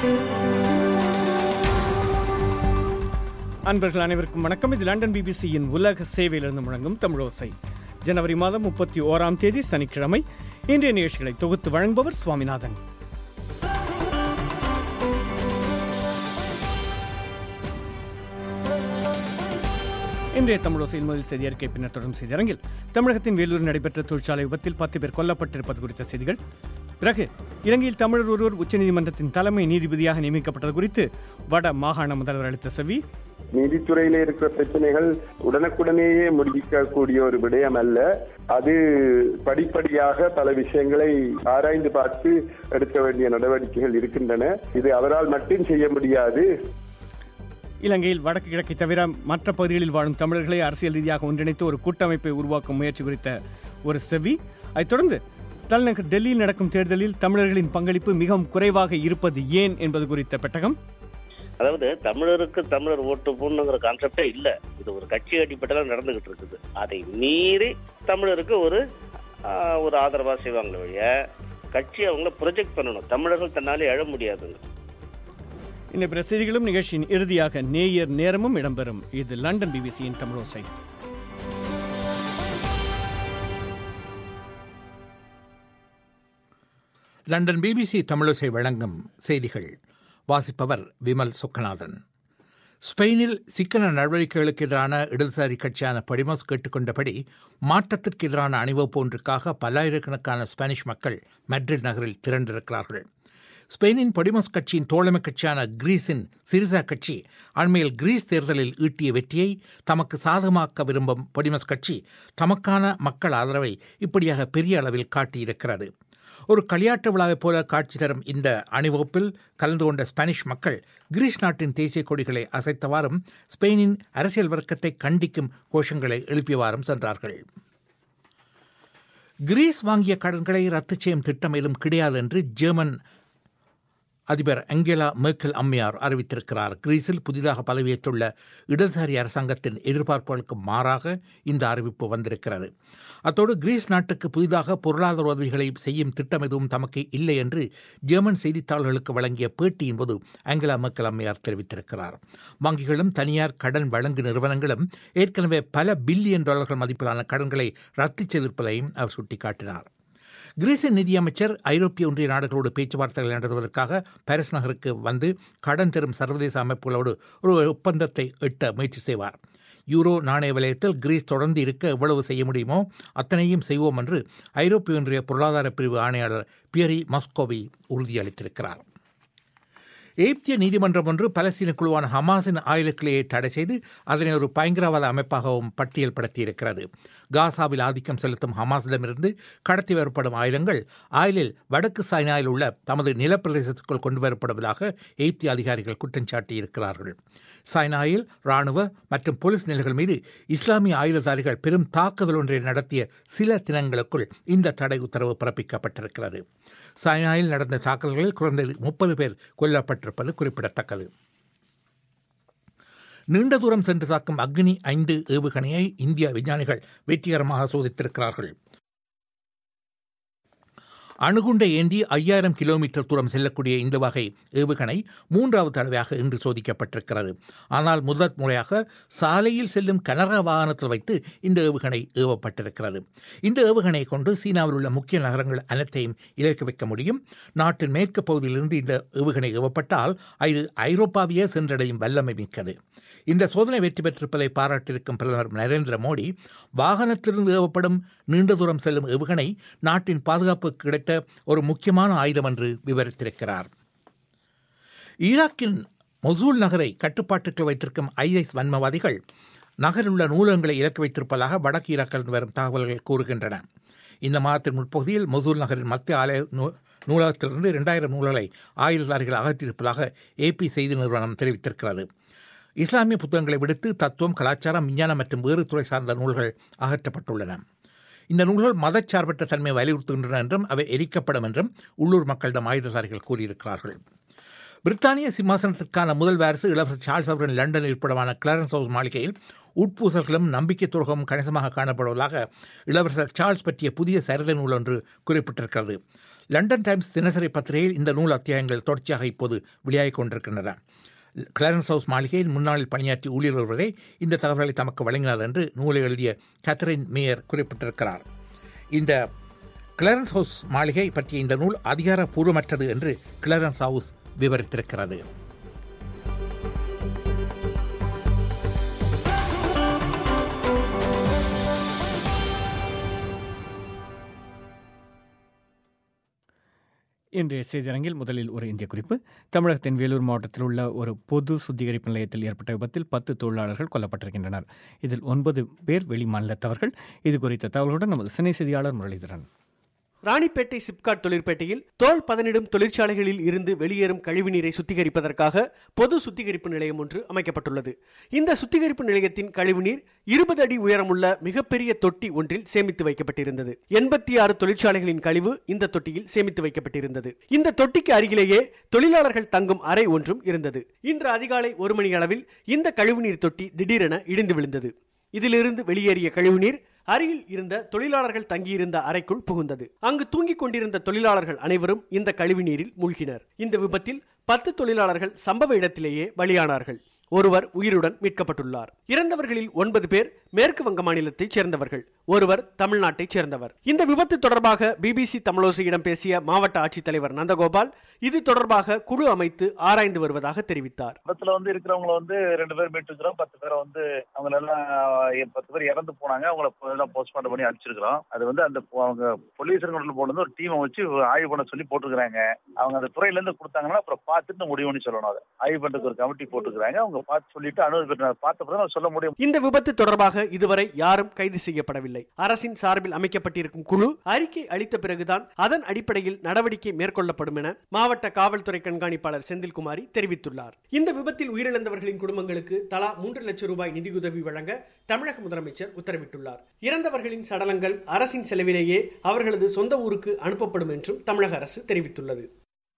அன்பர்கள் அனைவருக்கும் வணக்கம் இது லண்டன் பிபிசியின் உலக சேவையிலிருந்து முழங்கும் தமிழோசை ஜனவரி மாதம் முப்பத்தி ஓராம் தேதி சனிக்கிழமை இன்றைய நிகழ்ச்சிகளை தொகுத்து வழங்குபவர் சுவாமிநாதன் இன்றைய தமிழோசையில் முதல் செய்தி அறிக்கை பின்னர் தொடரும் செய்தியரங்கில் தமிழகத்தின் வேலூரில் நடைபெற்ற தொழிற்சாலை விபத்தில் பத்து பேர் கொல்லப்பட்டிருப்பது குறித்த செய்திகள் பிறகு இலங்கையில் தமிழர் ஒருவர் உச்சநீதிமன்றத்தின் தலைமை நீதிபதியாக நியமிக்கப்பட்டது குறித்து வட மாகாண முதல்வர் அளித்த செவி நீதித்துறையில இருக்கிற பிரச்சனைகள் உடனுக்குடனேயே முடிக்கக்கூடிய ஒரு விடயம் அல்ல அது படிப்படியாக பல விஷயங்களை ஆராய்ந்து பார்த்து எடுக்க வேண்டிய நடவடிக்கைகள் இருக்கின்றன இது அவரால் மட்டும் செய்ய முடியாது இலங்கையில் வடக்கு கிழக்கை தவிர மற்ற பகுதிகளில் வாழும் தமிழர்களை அரசியல் ரீதியாக ஒன்றிணைத்து ஒரு கூட்டமைப்பை உருவாக்கும் முயற்சி குறித்த ஒரு செவி அதைத் தொடர்ந்து தலைநகர் டெல்லியில் நடக்கும் தேர்தலில் தமிழர்களின் பங்களிப்பு மிகவும் குறைவாக இருப்பது ஏன் என்பது குறித்த பெட்டகம் அதாவது தமிழருக்கு தமிழர் ஓட்டு போடணுங்கிற கான்செப்டே இல்ல இது ஒரு கட்சி அடிப்படையில் நடந்துகிட்டு இருக்குது அதை மீறி தமிழருக்கு ஒரு ஆஹ், ஒரு ஆதரவா செய்வாங்களே வழிய கட்சி அவங்கள ப்ரொஜெக்ட் பண்ணணும் தமிழர்கள் தன்னாலே எழ முடியாதுங்க இந்த பிற செய்திகளும் நிகழ்ச்சியின் இறுதியாக நேயர் நேரமும் இடம்பெறும் இது லண்டன் பிபிசியின் தமிழோசை லண்டன் பிபிசி தமிழசை வழங்கும் செய்திகள் வாசிப்பவர் விமல் சுக்கநாதன் ஸ்பெயினில் சிக்கன நடவடிக்கைகளுக்கு எதிரான இடதுசாரி கட்சியான படிமோஸ் கேட்டுக்கொண்டபடி மாற்றத்திற்கு எதிரான அணிவகுப்பு ஒன்றுக்காக பல்லாயிரக்கணக்கான ஸ்பானிஷ் மக்கள் மெட்ரிட் நகரில் திரண்டிருக்கிறார்கள் ஸ்பெயினின் பொடிமோஸ் கட்சியின் தோழமை கட்சியான கிரீஸின் சிரிசா கட்சி அண்மையில் கிரீஸ் தேர்தலில் ஈட்டிய வெற்றியை தமக்கு சாதகமாக்க விரும்பும் பொடிமஸ் கட்சி தமக்கான மக்கள் ஆதரவை இப்படியாக பெரிய அளவில் காட்டியிருக்கிறது ஒரு களியாட்ட விழாவைப் போல காட்சி தரும் இந்த அணிவகுப்பில் கலந்து கொண்ட ஸ்பானிஷ் மக்கள் கிரீஸ் நாட்டின் தேசிய கொடிகளை அசைத்தவாறும் ஸ்பெயினின் அரசியல் வர்க்கத்தை கண்டிக்கும் கோஷங்களை எழுப்பியவாறும் சென்றார்கள் கிரீஸ் வாங்கிய கடன்களை ரத்து செய்யும் திட்டம் ஏதும் கிடையாது என்று ஜெர்மன் அதிபர் அங்கேலா மேர்க்கல் அம்மையார் அறிவித்திருக்கிறார் கிரீஸில் புதிதாக பதவியேற்றுள்ள இடதுசாரி அரசாங்கத்தின் எதிர்பார்ப்புகளுக்கு மாறாக இந்த அறிவிப்பு வந்திருக்கிறது அத்தோடு கிரீஸ் நாட்டுக்கு புதிதாக பொருளாதார உதவிகளை செய்யும் திட்டம் எதுவும் தமக்கு இல்லை என்று ஜெர்மன் செய்தித்தாள்களுக்கு வழங்கிய பேட்டியின் போது ஆங்கலா மேர்க்கல் அம்மையார் தெரிவித்திருக்கிறார் வங்கிகளும் தனியார் கடன் வழங்கு நிறுவனங்களும் ஏற்கனவே பல பில்லியன் டாலர்கள் மதிப்பிலான கடன்களை ரத்து செய்திருப்பதையும் அவர் சுட்டிக்காட்டினார் கிரீஸின் நிதியமைச்சர் ஐரோப்பிய ஒன்றிய நாடுகளோடு பேச்சுவார்த்தைகள் நடத்துவதற்காக பாரிஸ் நகருக்கு வந்து கடன் தரும் சர்வதேச அமைப்புகளோடு ஒரு ஒப்பந்தத்தை எட்ட முயற்சி செய்வார் யூரோ நாணய வலயத்தில் கிரீஸ் தொடர்ந்து இருக்க எவ்வளவு செய்ய முடியுமோ அத்தனையும் செய்வோம் என்று ஐரோப்பிய ஒன்றிய பொருளாதார பிரிவு ஆணையாளர் பியரி மஸ்கோவி உறுதியளித்திருக்கிறார் எகிப்திய நீதிமன்றம் ஒன்று பலஸ்தீன குழுவான ஹமாஸின் ஆயுதக்கிளையை தடை செய்து அதனை ஒரு பயங்கரவாத அமைப்பாகவும் பட்டியல் படுத்தியிருக்கிறது காசாவில் ஆதிக்கம் செலுத்தும் ஹமாஸிடமிருந்து கடத்தி வரப்படும் ஆயுதங்கள் ஆயிலில் வடக்கு சாய்னாயில் உள்ள தமது நிலப்பிரதேசத்துக்குள் கொண்டு வரப்படுவதாக எகிப்திய அதிகாரிகள் குற்றம் சாட்டியிருக்கிறார்கள் சாய்னாயில் ராணுவ மற்றும் போலீஸ் நிலைகள் மீது இஸ்லாமிய ஆயுததாரிகள் பெரும் தாக்குதல் ஒன்றை நடத்திய சில தினங்களுக்குள் இந்த தடை உத்தரவு பிறப்பிக்கப்பட்டிருக்கிறது சாய்னாயில் நடந்த தாக்குதல்களில் குறைந்தது முப்பது பேர் கொல்லப்பட்டிருப்பது குறிப்பிடத்தக்கது நீண்ட தூரம் சென்று தாக்கும் அக்னி ஐந்து ஏவுகணையை இந்திய விஞ்ஞானிகள் வெற்றிகரமாக சோதித்திருக்கிறார்கள் அணுகுண்டை ஏந்தி ஐயாயிரம் கிலோமீட்டர் தூரம் செல்லக்கூடிய இந்த வகை ஏவுகணை மூன்றாவது தடவையாக இன்று சோதிக்கப்பட்டிருக்கிறது ஆனால் முதல் முறையாக சாலையில் செல்லும் கனரா வாகனத்தில் வைத்து இந்த ஏவுகணை ஏவப்பட்டிருக்கிறது இந்த ஏவுகணையை கொண்டு சீனாவில் உள்ள முக்கிய நகரங்கள் அனைத்தையும் இலக்கு வைக்க முடியும் நாட்டின் மேற்கு பகுதியிலிருந்து இந்த ஏவுகணை ஏவப்பட்டால் இது ஐரோப்பாவையே சென்றடையும் வல்லமை மிக்கது இந்த சோதனை வெற்றி பெற்றிருப்பதை பாராட்டியிருக்கும் பிரதமர் நரேந்திர மோடி வாகனத்திலிருந்து ஏவப்படும் நீண்ட தூரம் செல்லும் ஏவுகணை நாட்டின் பாதுகாப்புக்கு கிடைத்த ஒரு முக்கியமான ஆயுதம் என்று விவரித்திருக்கிறார் ஈராக்கின் மொசூல் நகரை கட்டுப்பாட்டுக்குள் வைத்திருக்கும் ஐஎஸ் வன்மவாதிகள் நகரில் உள்ள நூலகங்களை இலக்கு வைத்திருப்பதாக வடக்கு ஈராக்கிலிருந்து வரும் தகவல்கள் கூறுகின்றன இந்த மாதத்தின் முற்பகுதியில் மொசூல் நகரின் மத்திய ஆலய நூ நூலகத்திலிருந்து இரண்டாயிரம் நூல்களை ஆயுததாரிகள் அகற்றியிருப்பதாக ஏபி செய்தி நிறுவனம் தெரிவித்திருக்கிறது இஸ்லாமிய புத்தகங்களை விடுத்து தத்துவம் கலாச்சாரம் விஞ்ஞானம் மற்றும் வேறு துறை சார்ந்த நூல்கள் அகற்றப்பட்டுள்ளன இந்த நூல்கள் மதச்சார்பற்ற தன்மையை வலியுறுத்துகின்றன என்றும் அவை எரிக்கப்படும் என்றும் உள்ளூர் மக்களிடம் ஆயுததாரிகள் கூறியிருக்கிறார்கள் பிரித்தானிய சிம்மாசனத்திற்கான முதல் வாரிசு இளவரசர் சார்ல்ஸ் அவரின் லண்டன் இருப்பிடமான கிளாரன்ஸ் ஹவுஸ் மாளிகையில் உட்பூசல்களும் நம்பிக்கை துரோகமும் கணிசமாக காணப்படுவதாக இளவரசர் சார்ல்ஸ் பற்றிய புதிய சரித நூல் ஒன்று குறிப்பிட்டிருக்கிறது லண்டன் டைம்ஸ் தினசரி பத்திரிகையில் இந்த நூல் அத்தியாயங்கள் தொடர்ச்சியாக இப்போது வெளியாகிக் கொண்டிருக்கின்றன கிளாரன்ஸ் ஹவுஸ் மாளிகையில் முன்னாளில் பணியாற்றிய ஊழியர் ஒருவரே இந்த தகவல்களை தமக்கு வழங்கினார் என்று நூலை எழுதிய கேத்தரின் மேயர் குறிப்பிட்டிருக்கிறார் இந்த கிளரன்ஸ் ஹவுஸ் மாளிகை பற்றிய இந்த நூல் அதிகாரப்பூர்வமற்றது என்று கிளரன்ஸ் ஹவுஸ் விவரித்திருக்கிறது இன்றைய செய்தியரங்கில் முதலில் ஒரு இந்திய குறிப்பு தமிழகத்தின் வேலூர் மாவட்டத்தில் உள்ள ஒரு பொது சுத்திகரிப்பு நிலையத்தில் ஏற்பட்ட விபத்தில் பத்து தொழிலாளர்கள் கொல்லப்பட்டிருக்கின்றனர் இதில் ஒன்பது பேர் வெளி மாநிலத்தவர்கள் இது குறித்த தகவலுடன் நமது சென்னை செய்தியாளர் முரளிதரன் ராணிப்பேட்டை சிப்காட் தொழிற்பேட்டையில் தோல் பதனிடும் தொழிற்சாலைகளில் இருந்து வெளியேறும் கழிவுநீரை சுத்திகரிப்பதற்காக பொது சுத்திகரிப்பு நிலையம் ஒன்று அமைக்கப்பட்டுள்ளது இந்த சுத்திகரிப்பு நிலையத்தின் கழிவுநீர் இருபது அடி உயரமுள்ள மிகப்பெரிய தொட்டி ஒன்றில் சேமித்து வைக்கப்பட்டிருந்தது எண்பத்தி ஆறு தொழிற்சாலைகளின் கழிவு இந்த தொட்டியில் சேமித்து வைக்கப்பட்டிருந்தது இந்த தொட்டிக்கு அருகிலேயே தொழிலாளர்கள் தங்கும் அறை ஒன்றும் இருந்தது இன்று அதிகாலை ஒரு மணி அளவில் இந்த கழிவுநீர் தொட்டி திடீரென இடிந்து விழுந்தது இதிலிருந்து வெளியேறிய கழிவுநீர் அருகில் இருந்த தொழிலாளர்கள் தங்கியிருந்த அறைக்குள் புகுந்தது அங்கு தூங்கிக் கொண்டிருந்த தொழிலாளர்கள் அனைவரும் இந்த கழிவுநீரில் மூழ்கினர் இந்த விபத்தில் பத்து தொழிலாளர்கள் சம்பவ இடத்திலேயே பலியானார்கள் ஒருவர் உயிருடன் மீட்கப்பட்டுள்ளார் இறந்தவர்களில் ஒன்பது பேர் மேற்கு வங்க மாநிலத்தைச் சேர்ந்தவர்கள் ஒருவர் தமிழ்நாட்டைச் சேர்ந்தவர் இந்த விபத்து தொடர்பாக பிபிசி தமிழோசையிடம் பேசிய மாவட்ட ஆட்சித்தலைவர் நந்தகோபால் இது தொடர்பாக குழு அமைத்து ஆராய்ந்து வருவதாக தெரிவித்தார் விபத்துல வந்து இருக்கிறவங்கள வந்து ரெண்டு பேர் மீட்டுக்கிறோம் பத்து பேரை வந்து அவங்க எல்லாம் பத்து பேர் இறந்து போனாங்க அவங்கள எல்லாம் போஸ்ட்மார்ட்டம் பண்ணி அனுப்பிச்சிருக்கிறோம் அது வந்து அந்த பொ- அவங்க போலீஸ் போட்டு வந்து ஒரு டீமை வச்சு ஆய்வு பண்ண சொல்லி போட்டுருக்காங்க அவங்க அந்த துறையில இருந்து கொடுத்தாங்கன்னா அப்புறம் பார்த்துட்டு முடிவு பண்ணி சொல்லணும் அதை ஆய்வு பண்றதுக்கு ஒரு கமிட்டி போட்டுருக்காங்க அவங்க பார்த்து சொல்லிட்டு அனுமதி பார்த்த பிறகு நம்ம சொல்ல முடியும் இந்த விபத்து தொடர்பாக இதுவரை யாரும் கைது செய்யப்படவில்லை அரசின் சார்பில் அமைக்கப்பட்டிருக்கும் குழு அறிக்கை அளித்த பிறகுதான் அதன் அடிப்படையில் நடவடிக்கை மேற்கொள்ளப்படும் என மாவட்ட காவல்துறை கண்காணிப்பாளர் செந்தில்குமாரி தெரிவித்துள்ளார் இந்த விபத்தில் உயிரிழந்தவர்களின் குடும்பங்களுக்கு தலா மூன்று லட்சம் ரூபாய் நிதியுதவி வழங்க தமிழக முதலமைச்சர் உத்தரவிட்டுள்ளார் இறந்தவர்களின் சடலங்கள் அரசின் செலவிலேயே அவர்களது சொந்த ஊருக்கு அனுப்பப்படும் என்றும் தமிழக அரசு தெரிவித்துள்ளது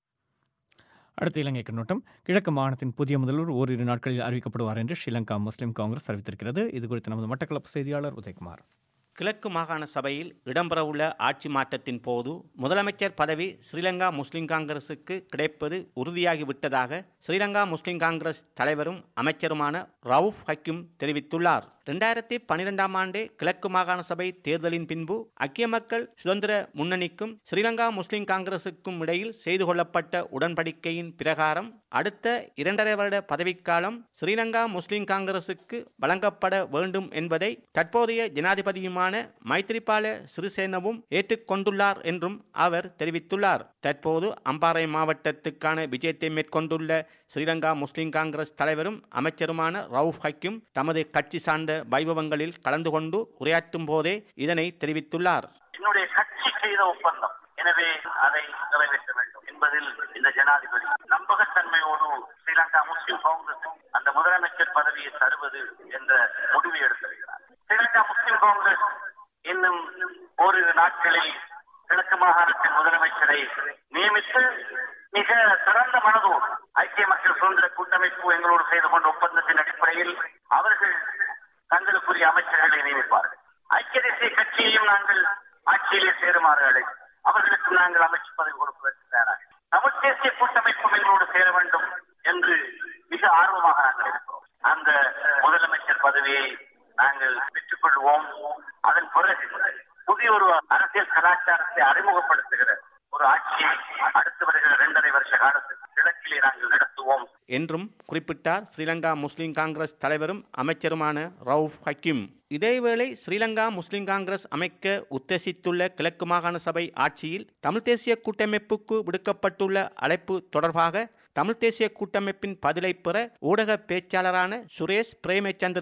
அடுத்த இலங்கை கண்ணோட்டம் கிழக்கு மாகாணத்தின் புதிய முதல்வர் ஓரிரு நாட்களில் அறிவிக்கப்படுவார் என்று ஸ்ரீலங்கா முஸ்லிம் காங்கிரஸ் அறிவித்திருக்கிறது இது குறித்து நமது மட்டக்களப்பு செய்தியாளர் உதயகுமார் கிழக்கு மாகாண சபையில் இடம்பெறவுள்ள ஆட்சி மாற்றத்தின் போது முதலமைச்சர் பதவி ஸ்ரீலங்கா முஸ்லிம் காங்கிரசுக்கு கிடைப்பது உறுதியாகிவிட்டதாக ஸ்ரீலங்கா முஸ்லிம் காங்கிரஸ் தலைவரும் அமைச்சருமான ரவுஃப் ஹக்கிம் தெரிவித்துள்ளார் ரெண்டாயிரத்தி பன்னிரெண்டாம் ஆண்டு கிழக்கு மாகாண சபை தேர்தலின் பின்பு ஐக்கிய மக்கள் சுதந்திர முன்னணிக்கும் ஸ்ரீலங்கா முஸ்லிம் காங்கிரசுக்கும் இடையில் செய்து கொள்ளப்பட்ட உடன்படிக்கையின் பிரகாரம் அடுத்த இரண்டரை வருட பதவிக்காலம் ஸ்ரீலங்கா முஸ்லிம் காங்கிரசுக்கு வழங்கப்பட வேண்டும் என்பதை தற்போதைய ஜனாதிபதியுமான மைத்ரிபால சிறிசேனவும் ஏற்றுக்கொண்டுள்ளார் என்றும் அவர் தெரிவித்துள்ளார் தற்போது அம்பாறை மாவட்டத்துக்கான விஜயத்தை மேற்கொண்டுள்ள ஸ்ரீலங்கா முஸ்லிம் காங்கிரஸ் தலைவரும் அமைச்சருமான ரவுஃப் ஹக்கிம் தமது கட்சி சார்ந்த வைபவங்களில் கலந்து கொண்டு உரையாற்றும் போதே இதனை தெரிவித்துள்ளார் என்னுடைய கட்சி செய்த ஒப்பந்தம் எனவே அதை நிறைவேற்ற வேண்டும் என்பதில் இந்த ஜனாதிபதி நம்பகத்தன்மையோடு ஸ்ரீலங்கா முஸ்லிம் காங்கிரஸ் அந்த முதலமைச்சர் பதவியை தருவது என்ற முடிவை எடுத்திருக்கிறார் ஸ்ரீலங்கா முஸ்லிம் காங்கிரஸ் இன்னும் ஓரிரு நாட்களில் கிழக்கு மாகாணத்தின் முதலமைச்சரை நியமித்து மிக சிறந்த மனதோடு ஐக்கிய மக்கள் சுதந்திர கூட்டமைப்பு எங்களோடு செய்து கொண்ட ஒப்பந்தத்தின் அடிப்படையில் அவர்கள் தங்களுக்குரிய அமைச்சர்களை நியமிப்பார்கள் ஐக்கிய தேசிய கட்சியையும் நாங்கள் ஆட்சியிலே சேருமாறு அழைத்து அவர்களுக்கு நாங்கள் அமைச்சு பதவி கொடுப்பதற்கு தயாராக தமிழ் தேசிய கூட்டமைப்பும் எங்களோடு சேர வேண்டும் என்று மிக ஆர்வமாக நாங்கள் இருக்கிறோம் அந்த முதலமைச்சர் பதவியை நாங்கள் பெற்றுக்கொள்வோம் அதன் பிறகு புதிய ஒரு அரசியல் கலாச்சாரத்தை அறிமுகப்படுத்துகிற ஒரு ஆட்சியை அடுத்து வருகிற இரண்டரை வருஷ காலத்துக்கு கிழக்கிலே நாங்கள் நடத்துவோம் என்றும் குறிப்பிட்டார் ஸ்ரீலங்கா முஸ்லிம் காங்கிரஸ் தலைவரும் அமைச்சருமான ரவுஃப் ஹக்கீம் இதேவேளை ஸ்ரீலங்கா முஸ்லிம் காங்கிரஸ் அமைக்க உத்தேசித்துள்ள கிழக்கு மாகாண சபை ஆட்சியில் தமிழ் தேசிய கூட்டமைப்புக்கு விடுக்கப்பட்டுள்ள அழைப்பு தொடர்பாக தமிழ் தேசிய கூட்டமைப்பின் பதிலை பெற ஊடக பேச்சாளரான சுரேஷ் பிரேமச்சந்திரனை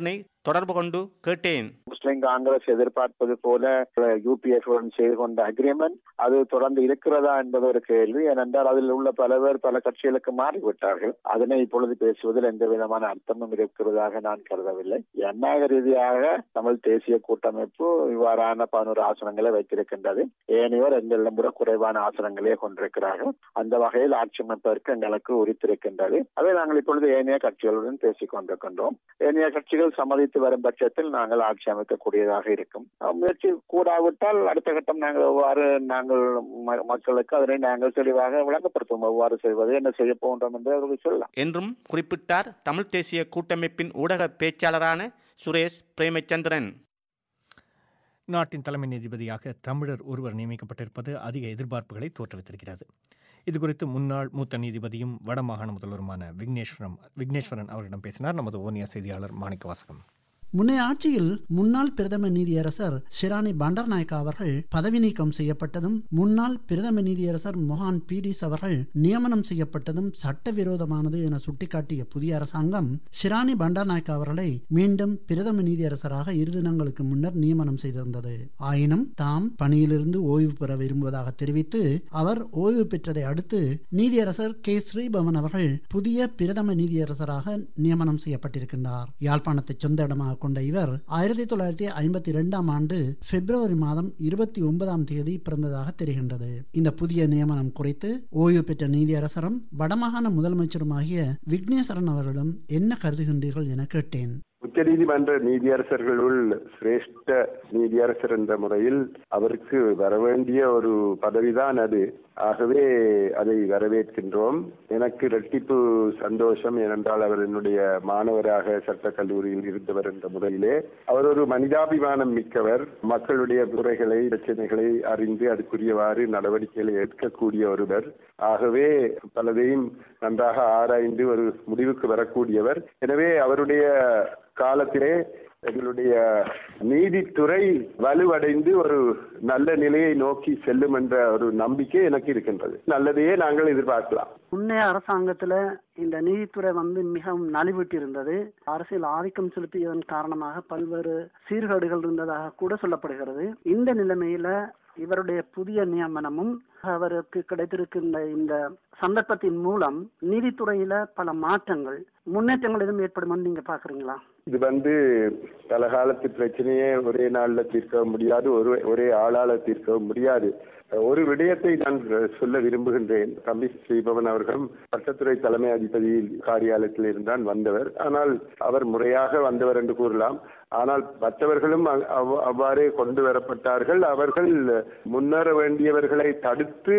தொடர்பு கொண்டு கேட்டேன் முஸ்லிம் காங்கிரஸ் எதிர்பார்ப்பது போல யூபிஎஃப் செய்து கொண்ட அக்ரிமெண்ட் அது தொடர்ந்து இருக்கிறதா என்பது ஒரு கேள்வி ஏனென்றால் அதில் உள்ள பல பேர் பல கட்சிகளுக்கு மாறிவிட்டார்கள் அதனை இப்பொழுது பேசுவதில் எந்த விதமான அர்த்தமும் இருக்கிறதாக நான் கருதவில்லை ஜனநாயக ரீதியாக தமிழ் தேசிய கூட்டமைப்பு இவ்வாறான பதினோரு ஆசனங்களை வைத்திருக்கின்றது ஏனையோர் எங்களிடம் கூட குறைவான ஆசனங்களே கொண்டிருக்கிறார்கள் அந்த வகையில் ஆட்சி அமைப்பதற்கு எங்களுக்கு உரித்திருக்கின்றது அதை நாங்கள் இப்பொழுது ஏனைய கட்சிகளுடன் பேசிக் கொண்டிருக்கின்றோம் ஏனைய கட்சிகள் சம்மதித்து வரும் பட்சத்தில் நாங்கள் ஆட்சி அமைக்கக்கூடியதாக இருக்கும் முயற்சி கூடாவிட்டால் அடுத்த கட்டம் நாங்கள் எவ்வாறு நாங்கள் மக்களுக்கு அதனை நாங்கள் தெளிவாக விளங்கப்படுத்துவோம் எவ்வாறு செய்வது என்ன செய்ய போகின்றோம் என்று அவர்கள் சொல்லலாம் என்றும் குறிப்பிட்டார் தமிழ் தேசிய கூட்டமைப்பின் ஊடக பேச்சாளரான சுரேஷ் பிரேமச்சந்திரன் நாட்டின் தலைமை நீதிபதியாக தமிழர் ஒருவர் நியமிக்கப்பட்டிருப்பது அதிக எதிர்பார்ப்புகளை தோற்றுவித்திருக்கிறது இதுகுறித்து முன்னாள் மூத்த நீதிபதியும் வடமாகாண முதல்வருமான விக்னேஸ்வரம் விக்னேஸ்வரன் அவரிடம் பேசினார் நமது ஓனியா செய்தியாளர் மாணிக்க வாசகம் முன்னைய ஆட்சியில் முன்னாள் பிரதம நீதியரசர் ஷிராணி பண்டர்நாயக்கா அவர்கள் பதவி நீக்கம் செய்யப்பட்டதும் முன்னாள் பிரதம நீதியரசர் மொஹான் பீரிஸ் அவர்கள் நியமனம் செய்யப்பட்டதும் சட்டவிரோதமானது என சுட்டிக்காட்டிய புதிய அரசாங்கம் ஷிராணி பண்டர்நாயக்கா அவர்களை மீண்டும் பிரதம நீதியரசராக இரு தினங்களுக்கு முன்னர் நியமனம் செய்திருந்தது ஆயினும் தாம் பணியிலிருந்து ஓய்வு பெற விரும்புவதாக தெரிவித்து அவர் ஓய்வு பெற்றதை அடுத்து நீதியரசர் கே ஸ்ரீபவன் அவர்கள் புதிய பிரதம நீதியரசராக நியமனம் செய்யப்பட்டிருக்கின்றார் யாழ்ப்பாணத்தை சொந்த இடமாக கொண்ட இவர் ஆயிரத்தி தொள்ளாயிரத்தி ஐம்பத்தி இரண்டாம் ஆண்டு பிப்ரவரி மாதம் இருபத்தி ஒன்பதாம் தேதி பிறந்ததாக தெரிகின்றது இந்த புதிய நியமனம் குறித்து ஓய்வு பெற்ற நீதியரசரும் வடமாகாண முதலமைச்சருமாகிய விக்னேஸ்வரன் அவர்களிடம் என்ன கருதுகின்றீர்கள் என கேட்டேன் உச்ச நீதிமன்ற நீதியரசர்களுள் சிரேஷ்ட நீதியரசர் என்ற முறையில் அவருக்கு வரவேண்டிய ஒரு பதவிதான் அது ஆகவே அதை வரவேற்கின்றோம் எனக்கு இரட்டிப்பு சந்தோஷம் ஏனென்றால் அவர் என்னுடைய மாணவராக சட்ட கல்லூரியில் இருந்தவர் என்ற முறையிலே அவர் ஒரு மனிதாபிமானம் மிக்கவர் மக்களுடைய குறைகளை பிரச்சனைகளை அறிந்து அதுக்குரியவாறு நடவடிக்கைகளை எடுக்கக்கூடிய ஒருவர் ஆகவே பலதையும் நன்றாக ஆராய்ந்து ஒரு முடிவுக்கு வரக்கூடியவர் எனவே அவருடைய காலத்திலே எங்களுடைய நீதித்துறை வலுவடைந்து ஒரு நல்ல நிலையை நோக்கி செல்லும் என்ற ஒரு நம்பிக்கை எனக்கு இருக்கின்றது நல்லதையே நாங்கள் எதிர்பார்க்கலாம் முன்னைய அரசாங்கத்துல இந்த நீதித்துறை வந்து மிகவும் நலிவிட்டு இருந்தது அரசியல் ஆதிக்கம் செலுத்தியதன் காரணமாக பல்வேறு சீர்கேடுகள் இருந்ததாக கூட சொல்லப்படுகிறது இந்த நிலைமையில இவருடைய புதிய நியமனமும் அவருக்கு கிடைத்திருக்கின்ற இந்த சந்தர்ப்பத்தின் மூலம் நீதித்துறையில பல மாற்றங்கள் முன்னேற்றங்கள் எதுவும் ஏற்படும் நீங்க பாக்குறீங்களா இது வந்து பல காலத்து பிரச்சனையே ஒரே நாள்ல தீர்க்கவும் முடியாது ஒரு ஒரே ஆளால தீர்க்கவும் முடியாது ஒரு விடயத்தை நான் சொல்ல விரும்புகின்றேன் தம்பி ஸ்ரீபவன் அவர்களும் சட்டத்துறை தலைமை அதிபதி காரியாலயத்தில் இருந்தான் வந்தவர் ஆனால் அவர் முறையாக வந்தவர் என்று கூறலாம் ஆனால் மற்றவர்களும் அவ்வாறே கொண்டு வரப்பட்டார்கள் அவர்கள் முன்னேற வேண்டியவர்களை தடுத்து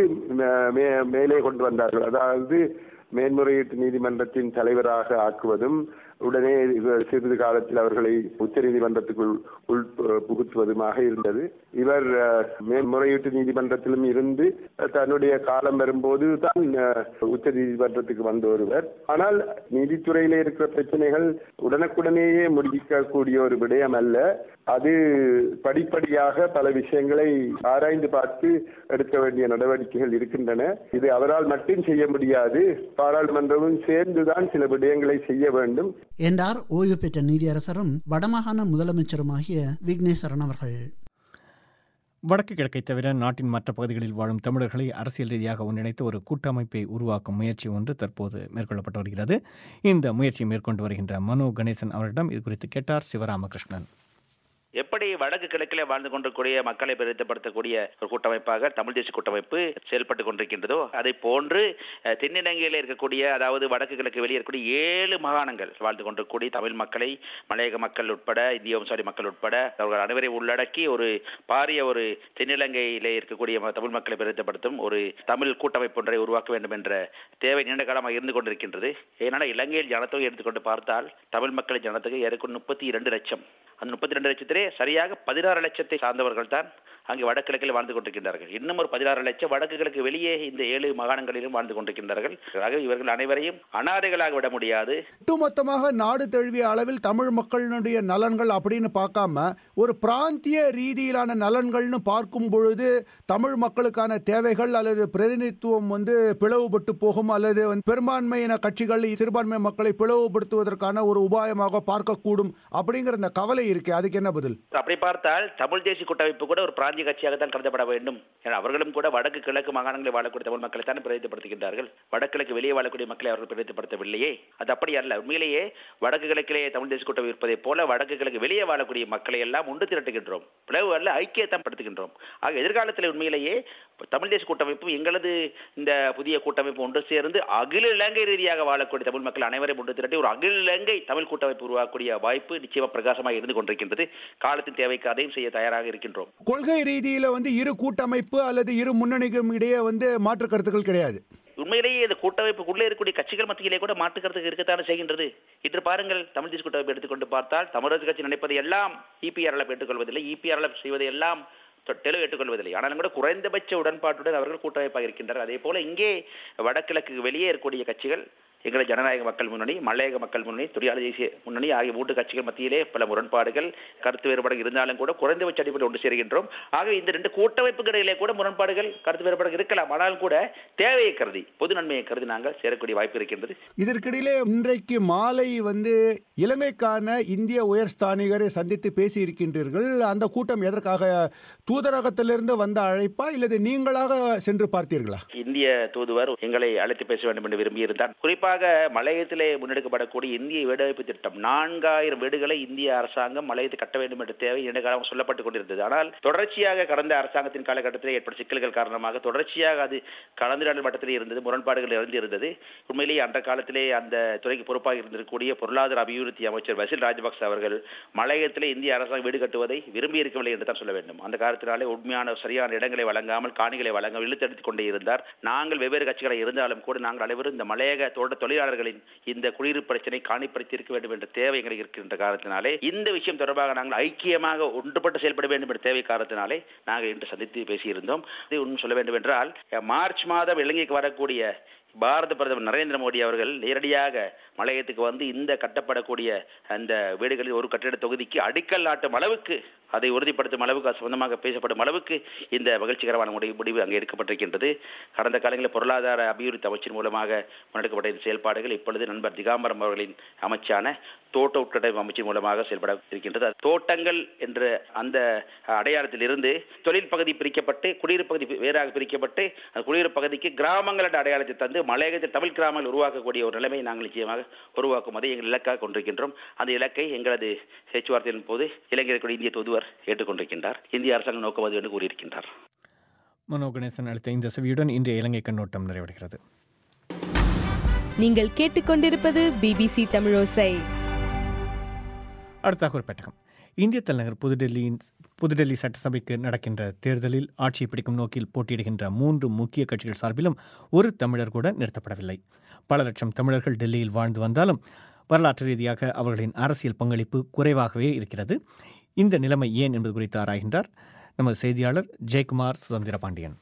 மேலே கொண்டு வந்தார்கள் அதாவது மேன்முறையீட்டு நீதிமன்றத்தின் தலைவராக ஆக்குவதும் உடனே சிறிது காலத்தில் அவர்களை உச்ச நீதிமன்றத்துக்குள் உள் புகுத்துவதுமாக இருந்தது இவர் மேன்முறையீட்டு நீதிமன்றத்திலும் இருந்து தன்னுடைய காலம் வரும்போது தான் உச்ச நீதிமன்றத்துக்கு வந்த ஒருவர் ஆனால் நீதித்துறையில இருக்கிற பிரச்சனைகள் உடனுக்குடனேயே முடிக்கக்கூடிய ஒரு விடயம் அல்ல அது படிப்படியாக பல விஷயங்களை ஆராய்ந்து பார்த்து எடுக்க வேண்டிய நடவடிக்கைகள் இருக்கின்றன இது அவரால் மட்டும் செய்ய முடியாது பாராளுமன்றமும் சேர்ந்துதான் சில விடயங்களை செய்ய வேண்டும் என்றார் ஓய்வு பெற்ற நீதியரசரும் வடமாகாண முதலமைச்சருமாகிய விக்னேஸ்வரன் அவர்கள் வடக்கு கிழக்கை தவிர நாட்டின் மற்ற பகுதிகளில் வாழும் தமிழர்களை அரசியல் ரீதியாக ஒன்றிணைத்து ஒரு கூட்டமைப்பை உருவாக்கும் முயற்சி ஒன்று தற்போது மேற்கொள்ளப்பட்டு வருகிறது இந்த முயற்சியை மேற்கொண்டு வருகின்ற மனோ கணேசன் அவரிடம் இது குறித்து கேட்டார் சிவராமகிருஷ்ணன் எப்படி வடக்கு கிழக்கிலே வாழ்ந்து கொண்டிருக்கூடிய மக்களை பிரதிப்படுத்தக்கூடிய ஒரு கூட்டமைப்பாக தமிழ் தேசிய கூட்டமைப்பு செயல்பட்டு கொண்டிருக்கின்றதோ அதை போன்று தென்னிலங்கையில் இருக்கக்கூடிய அதாவது வடக்கு கிழக்கு வெளியே இருக்கக்கூடிய ஏழு மாகாணங்கள் வாழ்ந்து கொண்டிருக்கக்கூடிய தமிழ் மக்களை மலையக மக்கள் உட்பட இந்திய வம்சாவளி மக்கள் உட்பட அவர்கள் அனைவரையும் உள்ளடக்கி ஒரு பாரிய ஒரு தென்னிலங்கையிலே இருக்கக்கூடிய தமிழ் மக்களை பிரதிப்படுத்தும் ஒரு தமிழ் கூட்டமைப்பு ஒன்றை உருவாக்க வேண்டும் என்ற தேவை நீண்ட காலமாக இருந்து கொண்டிருக்கின்றது ஏனால் இலங்கையில் ஜனத்தொகை எடுத்துக்கொண்டு பார்த்தால் தமிழ் மக்களின் ஜனத்தொகை ஏறக்குள் முப்பத்தி இரண்டு லட்சம் அந்த முப்பத்தி ரெண்டு லட்சத்திலே சரியாக பதினாறு லட்சத்தை சார்ந்தவர்கள் தான் அங்கே வடகிழக்கில் வாழ்ந்து கொண்டிருக்கின்றார்கள் இன்னும் ஒரு பதினாறு லட்சம் வடக்கு கிழக்கு வெளியே இந்த ஏழு மாகாணங்களிலும் வாழ்ந்து கொண்டிருக்கின்றார்கள் ஆகவே இவர்கள் அனைவரையும் அனாதைகளாக விட முடியாது ஒட்டுமொத்தமாக நாடு தழுவிய அளவில் தமிழ் மக்களினுடைய நலன்கள் அப்படின்னு பார்க்காம ஒரு பிராந்திய ரீதியிலான நலன்கள்னு பார்க்கும் பொழுது தமிழ் மக்களுக்கான தேவைகள் அல்லது பிரதிநிதித்துவம் வந்து பிளவுபட்டு போகும் அல்லது வந்து பெரும்பான்மையின கட்சிகள் சிறுபான்மை மக்களை பிளவுபடுத்துவதற்கான ஒரு உபாயமாக பார்க்கக்கூடும் அப்படிங்கிற இந்த கவலை இருக்கே அதுக்கு என்ன பதில் அப்படி பார்த்தால் தமிழ் தேசிய கூட்டமைப்பு கூட ஒரு பிராந்திய கட்சியாக தான் கருதப்பட வேண்டும் ஏன்னா அவர்களும் கூட வடக்கு கிழக்கு மாகாணங்களில் வாழக்கூடிய தமிழ் மக்களை தான் பிரதிநிதிப்படுத்துகின்றார்கள் வடகிழக்கு வெளியே வாழக்கூடிய மக்களை அவர்கள் பிரதிநிதிப்படுத்தவில்லையே அது அப்படி அல்ல உண்மையிலேயே வடக்கு கிழக்கிலே தமிழ் தேசிய கூட்டமைப்பு இருப்பதை போல வடக்கு கிழக்கு வெளியே வாழக்கூடிய மக்களை எல்லாம் ஒன்று திரட்டுகின்றோம் பிளவு அல்ல ஐக்கியத்தான் படுத்துகின்றோம் ஆக எதிர்காலத்தில் உண்மையிலேயே தமிழ் தேசிய கூட்டமைப்பு எங்களது இந்த புதிய கூட்டமைப்பு ஒன்று சேர்ந்து அகில இலங்கை ரீதியாக வாழக்கூடிய தமிழ் மக்கள் அனைவரையும் ஒன்று திரட்டி ஒரு அகில இலங்கை தமிழ் கூட்டமைப்பு உருவாக்கக்கூடிய வாய்ப்பு நிச்சயமா பிரகாசமாக இருந்து கொண்டிருக்கின்றது காலத்தின் தேவைக்கு அதையும் செய்ய தயாராக இருக்கின்றோம் கொள்கை ரீதியில வந்து இரு கூட்டமைப்பு அல்லது இரு முன்னணிக்கும் இடையே வந்து மாற்று கருத்துக்கள் கிடையாது உண்மையிலேயே இந்த கூட்டமைப்புக்குள்ளே இருக்கக்கூடிய கட்சிகள் மத்தியிலே கூட மாற்றுக்கருத்து இருக்கத்தானே செய்கின்றது இன்று பாருங்கள் தமிழ் தேசிய கூட்டமைப்பு எடுத்துக்கொண்டு பார்த்தால் தமிழரசு கட்சி நினைப்பதை எல்லாம் இபிஆர்எல் ஏற்றுக்கொள்வதில்லை இபிஆர்எல் செய்வதை எல்லாம் தெளிவு ஏற்றுக்கொள்வதில்லை ஆனாலும் கூட குறைந்தபட்ச உடன்பாட்டுடன் அவர்கள் கூட்டமைப்பாக இருக்கின்றனர் அதே போல இங்கே வடகிழக்கு வெளியே இருக்கக்கூடிய கட்சிகள் எங்களை ஜனநாயக மக்கள் முன்னணி மலையக மக்கள் முன்னணி தொழிலாளர் தேசிய முன்னணி ஆகிய மூன்று கட்சிகள் மத்தியிலே பல முரண்பாடுகள் கருத்து வேறுபாடு இருந்தாலும் கூட குறைந்தபட்ச அடிப்படையில் ஒன்று சேர்கின்றோம் ஆகவே இந்த ரெண்டு கூட்டமைப்புக்கு இடையிலே கூட முரண்பாடுகள் கருத்து வேறுபாடு இருக்கலாம் ஆனால் கூட தேவையை கருதி பொது நன்மையை கருதி நாங்கள் சேரக்கூடிய வாய்ப்பு இருக்கின்றது இதற்கிடையிலே இன்றைக்கு மாலை வந்து இலங்கைக்கான இந்திய உயர்ஸ்தானிகரை சந்தித்து பேசி இருக்கின்றீர்கள் அந்த கூட்டம் எதற்காக தூதரகத்திலிருந்து வந்த அழைப்பா இல்லது நீங்களாக சென்று பார்த்தீர்களா இந்திய தூதுவர் எங்களை அழைத்து பேச வேண்டும் என்று விரும்பியிருந்தார் குறிப்பாக மலையத்திலே முன்னெடுக்கப்படக்கூடிய இந்திய வீடமைப்பு திட்டம் நான்காயிரம் வீடுகளை இந்திய அரசாங்கம் மலையத்தில் கட்ட வேண்டும் என்ற தேவை நீண்ட காலம் சொல்லப்பட்டுக் கொண்டிருந்தது ஆனால் தொடர்ச்சியாக கடந்த அரசாங்கத்தின் காலகட்டத்தில் ஏற்பட்ட சிக்கல்கள் காரணமாக தொடர்ச்சியாக அது கலந்துரையாடல் மட்டத்திலே இருந்தது முரண்பாடுகள் இருந்து இருந்தது உண்மையிலேயே அந்த காலத்திலே அந்த துறைக்கு பொறுப்பாக இருந்திருக்கக்கூடிய பொருளாதார அபிவிருத்தி அமைச்சர் வசில் ராஜபக்ச அவர்கள் மலையத்திலே இந்திய அரசாங்கம் வீடு கட்டுவதை விரும்பி இருக்கவில்லை என்று தான் சொல்ல வேண்டும் அந்த காலத்தினாலே உண்மையான சரியான இடங்களை வழங்காமல் காணிகளை வழங்க இழுத்தெடுத்துக் கொண்டே இருந்தார் நாங்கள் வெவ்வேறு கட்சிகளை இருந்தாலும் கூட நாங்கள் அனைவரும் இந்த மலையக தோட்ட தொழிலாளர்களின் இந்த குடியிருப்பு பிரச்சனை காணிப்படுத்தி இருக்க வேண்டும் என்ற தேவை எங்களுக்கு இருக்கின்ற காரணத்தினாலே இந்த விஷயம் தொடர்பாக நாங்கள் ஐக்கியமாக ஒன்றுபட்டு செயல்பட வேண்டும் என்ற தேவை காரணத்தினாலே நாங்கள் இன்று சந்தித்து பேசியிருந்தோம் இது உண்மை சொல்ல வேண்டும் என்றால் மார்ச் மாதம் இலங்கைக்கு வரக்கூடிய பாரத பிரதமர் நரேந்திர மோடி அவர்கள் நேரடியாக மலையத்துக்கு வந்து இந்த கட்டப்படக்கூடிய அந்த வீடுகளில் ஒரு கட்டிட தொகுதிக்கு அடிக்கல் நாட்டும் அளவுக்கு அதை உறுதிப்படுத்தும் அளவுக்கு அது சொந்தமாக பேசப்படும் அளவுக்கு இந்த மகிழ்ச்சிகரமான முடிவு முடிவு அங்கே எடுக்கப்பட்டிருக்கின்றது கடந்த காலங்களில் பொருளாதார அபிவிருத்தி அமைச்சின் மூலமாக முன்னெடுக்கப்பட்ட இந்த செயல்பாடுகள் இப்பொழுது நண்பர் திகாம்பரம் அவர்களின் அமைச்சான தோட்ட உட்கட்டமைப்பு அமைச்சின் மூலமாக செயல்பட இருக்கின்றது தோட்டங்கள் என்ற அந்த அடையாளத்தில் இருந்து தொழில் பகுதி பிரிக்கப்பட்டு குடியிருப்பு பகுதி வேறாக பிரிக்கப்பட்டு அந்த குடியிருப்பு பகுதிக்கு கிராமங்கள் என்ற அடையாளத்தை தந்து மலையகத்தில் தமிழ் கிராமங்கள் உருவாக்கக்கூடிய ஒரு நிலைமை நாங்கள் நிச்சயமாக உருவாக்குவதை எங்கள் இலக்காக கொண்டிருக்கின்றோம் அந்த இலக்கை எங்களது பேச்சுவார்த்தையின் போது இலங்கையில் இந்திய தூதுவர் ஏற்றுக்கொண்டிருக்கின்றார் இந்திய அரசாங்கம் நோக்குவது என்று கூறியிருக்கின்றார் மனோ கணேசன் அளித்த இந்த செவியுடன் இன்றைய இலங்கை கண்ணோட்டம் நிறைவடைகிறது நீங்கள் கேட்டுக்கொண்டிருப்பது பிபிசி தமிழோசை அடுத்தாக ஒரு பெட்டகம் இந்திய தலைநகர் புதுடெல்லியின் புதுடெல்லி சட்டசபைக்கு நடக்கின்ற தேர்தலில் ஆட்சியை பிடிக்கும் நோக்கில் போட்டியிடுகின்ற மூன்று முக்கிய கட்சிகள் சார்பிலும் ஒரு தமிழர் கூட நிறுத்தப்படவில்லை பல லட்சம் தமிழர்கள் டெல்லியில் வாழ்ந்து வந்தாலும் வரலாற்று ரீதியாக அவர்களின் அரசியல் பங்களிப்பு குறைவாகவே இருக்கிறது இந்த நிலைமை ஏன் என்பது குறித்து ஆராய்கின்றார் நமது செய்தியாளர் ஜெயக்குமார் சுதந்திர பாண்டியன்